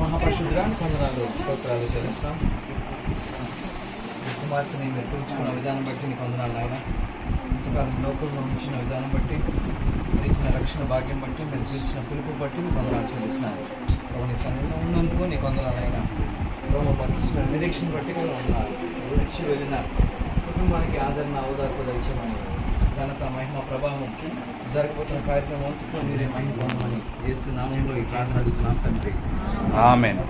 మహాపరిశుద్ధురాన్ని సందనాలు స్తోత్రాలు తెలుస్తాం కుమార్తెని మీరు పిలుచుకున్న విధానం బట్టి నీకు వందనాలు నాయన ఇంతకాలం లోకంలో ఉంచిన విధానం బట్టి మీరు ఇచ్చిన రక్షణ భాగ్యం బట్టి మీరు పిలిచిన పిలుపు బట్టి నీకు వందనాలు చెల్లిస్తున్నాను ప్రభు నీ సన్నిధిలో ఉన్నందుకు నీకు వందనాలు అయినా ప్రభు మాకు ఇచ్చిన నిరీక్షణ బట్టి నేను వందనాలు విడిచి వెళ్ళిన కుటుంబానికి ఆదరణ ఓదార్పు దయచేయమని ఘనత మహిమ ప్రభావం జరగబోతున్న కార్యక్రమం అంతట్లో మీరే మహిమ పొందమని యేసు నామంలో ఈ ప్రార్థన అడుగుతున్నాం తండ్రి ఆమెన్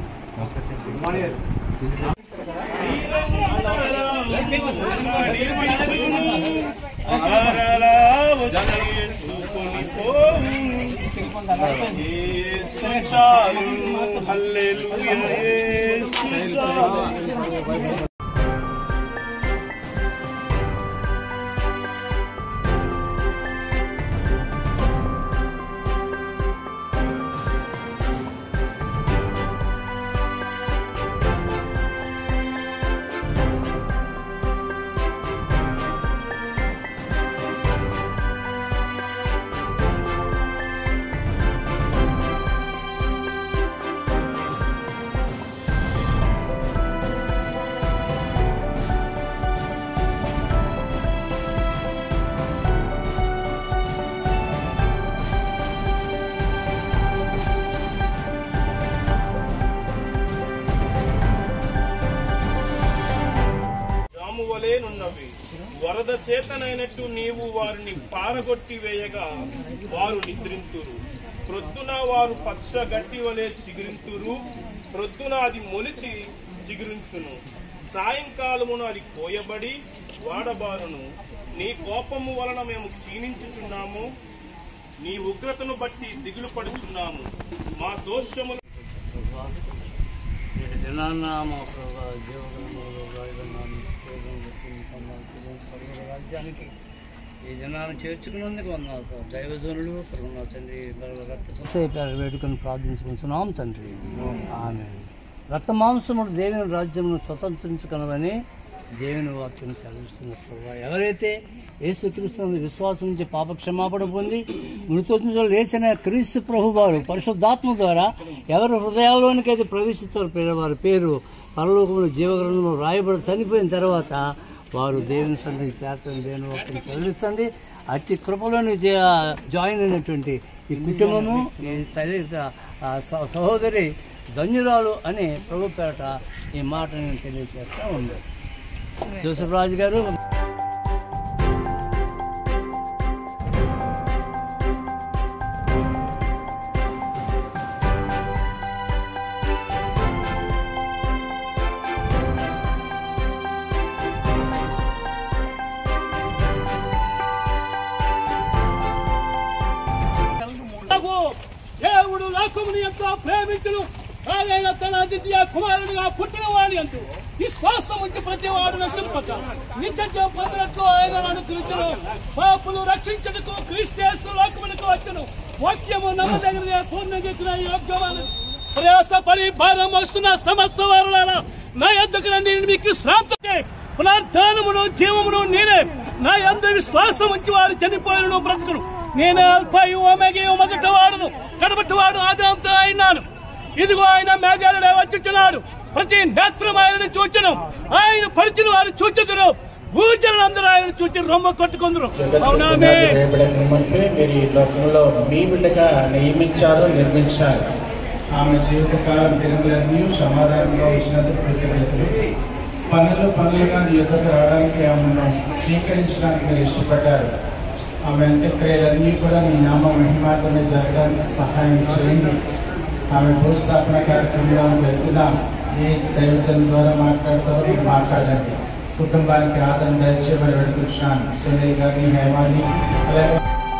జాము వలెనున్నవి వరద చేతనైనట్టు నీవు వారిని పారగొట్టి వేయగా వారు నిద్రింతురు ప్రొద్దున వారు పచ్చ గట్టి వలె చిగురింతురు ప్రొద్దున అది మొలిచి చిగురించును సాయంకాలమున అది కోయబడి వాడబారును నీ కోపము వలన మేము క్షీణించుచున్నాము నీ ఉగ్రతను బట్టి దిగులు పడుచున్నాము మా దోషములు నేటి దినాన్న మా ప్రభా జీవగ్రంథంలో రాయబడినాను పరుగుల రాజ్యానికి ఈ దినాన్ని చేర్చుకున్నందుకు వందనాలు ప్రభు. దైవజనులు కరుణ తండ్రి రక్త వేడుకను ప్రార్థించుకుంటున్నాం తండ్రి ఆమె రక్త మాంసముడు దేవుని రాజ్యమును స్వతంత్రించుకునవని దేవుని వాక్యం చదివిస్తున్న ప్రభా ఎవరైతే యేసుక్రీస్తునందు విశ్వాసం నుంచి పాప క్షమాపణ పొంది మృతుల్లో లేచిన క్రీస్తు ప్రభు వారు పరిశుద్ధాత్మ ద్వారా ఎవరి హృదయాల్లోనికైతే ప్రవేశిస్తారు పేరు వారి పేరు పరలోకములు జీవగ్రంథంలో రాయబడి చనిపోయిన తర్వాత వారు దేవుని సన్నిధి చేరతారు దేవుని వాక్యం చదివిస్తుంది అతి కృపలోని జా- జాయిన్ అయినటువంటి ఈ కుటుంబము ఈ తల్లి ఆ స- సహోదరి ధన్యురాలు అని ప్రభు పేరట ఈ మాట నేను తెలియజేస్తా ఉంది జోసఫ్ రాజు గారు నాకు దేవుడు లోకముని ఎంతో ప్రేమించును ఆయన తన ద్వితీయ కుమారుడిగా పుట్టిన వాడి అంటూ విశ్వాసం ఉంచి ప్రతి వాడు నష్టపక నిత్యం పొందినట్లు ఆయన అనుకరించను పాపులు రక్షించుటకు క్రీస్తు లోకమునికి వచ్చును వాక్యము నమ్మదగినది పూర్ణగిన యోగ్యమైన ప్రయాస పరిభారం వస్తున్న సమస్త వారులారా నా ఎద్దుకు రండి నేను మీకు శ్రాంతి పునర్ధానమును జీవమును నేనే నా ఎంత విశ్వాసం ఉంచి వారు చనిపోయిన బ్రతుకును నేను అల్పయు ఒమెగయు మొదట వాడును కడబట్టి వాడు ఆదాంతో అయినాను ఇదిగో ఆయన మేఘాలనే వచ్చుచున్నాడు ప్రతి నేత్రం ఆయనను చూచును ఆయన పరిచిన వారు చూచుదురు భూజనులందరూ ఆయన చూచి రొమ్మ కొట్టుకుందరు అవునామే రేపటి మునిపే మీరు ఈ లోకంలో మీ బిడ్డగా నియమించారు నిర్మించారు ఆమె జీవితకాలం తిరుగులన్నీ సమాధానంగా ఇచ్చినందుకు కృతజ్ఞతలు పనులు పనులుగా నీ యుద్ధకు రావడానికి ఆమెను స్వీకరించడానికి మీరు ఇష్టపడ్డారు ఆమె అంత్యక్రియలన్నీ కూడా మీ నామ మహిమాతమే జరగడానికి సహాయం చేయండి ఆమె భూస్థాపన కార్యక్రమంలో వెళ్తున్నాం ఏ దైవజన్ ద్వారా మాట్లాడతారో మీరు మాట్లాడండి కుటుంబానికి ఆదరణ దయచేయమని వేడుకుంటున్నాను సునీల్ గారిని హేమాని అలాగే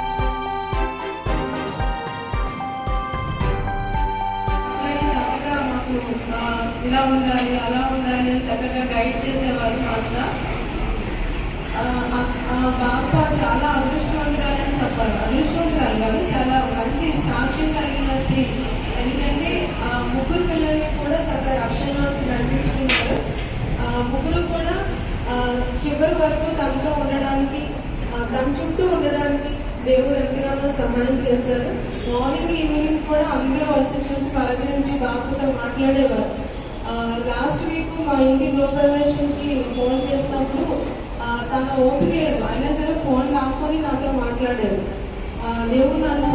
అలాగే చక్కగా మాకు ఆ, ఇలా ఉండాలి అలా ఉండాలి అని చక్కగా గైడ్ చేసేవారు మా అక్క ఆ, ఆ- ఆ పాప చాలా అదృష్టవంతురాలని చెప్పాలి అదృష్టవంతురాలు కాదు చాలా మంచి సాక్ష్యం కలిగిన స్త్రీ ఎందుకంటే ఆ ముగ్గురు పిల్లల్ని కూడా చక్కగా రక్షణలోకి నడిపించుకున్నారు ఆ, ముగ్గురు కూడా ఆ, చివరి వరకు తనతో ఉండడానికి ఆ, తన చుట్టూ ఉండడానికి దేవుడు ఎంతగానో సహాయం చేశారు మార్నింగ్ ఈవినింగ్ కూడా అందరూ వచ్చి చూసి పలకరించి బాబుతో మాట మాట్లాడేవారు లాస్ట్ వీక్ మా ఇంటి గృహప్రవేశంకి ఫోన్ చేసినప్పుడు ఆ, తన ఓపిక లేదు అయినా సరే ఫోన్ లాక్కొని నాతో మాట్లాడారు ఆ, దేవుడు నన్ను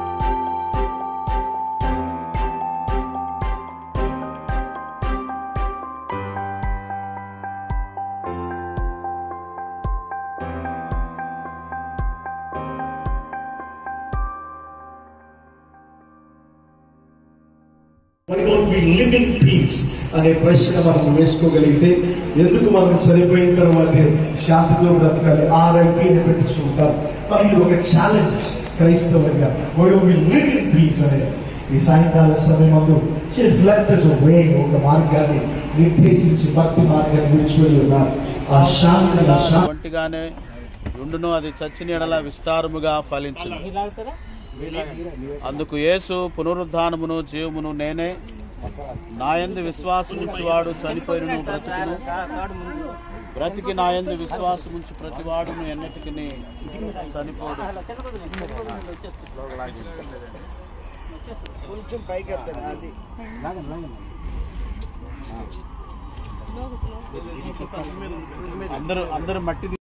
Why don't we live in peace అనే ప్రశ్న మనం వేసుకోగలిగితే ఎందుకు మనం చనిపోయిన తర్వాతే శాంతితో బ్రతకాలి ఆర్ఐపి అని పెట్టుకుంటాం మనకి ఇది ఒక ఛాలెంజ్ క్రైస్తవంగా why don't we live in peace అనేది ఈ సాయంకాల సమయమందు షీస్ లెఫ్ట్ అస్ వే ఒక మార్గాన్ని నిర్దేశించి భక్తి మార్గాన్ని విడిచిపెట్టి ఉన్నారు ఆ శాంతి ఆ శాంతి వంటిగానే ఉండును అది చచ్చిన ఎడల విస్తారముగా ఫలించును అందుకు యేసు పునరుద్ధానమును జీవమును నేనే నాయందు విశ్వాసం ఉంచువాడు చనిపోయినను బ్రతుకును బ్రతికి నాయందు విశ్వాసం ఉంచి ప్రతివాడును ఎన్నటికి చనిపోడు అందరూ అందరూ మట్టి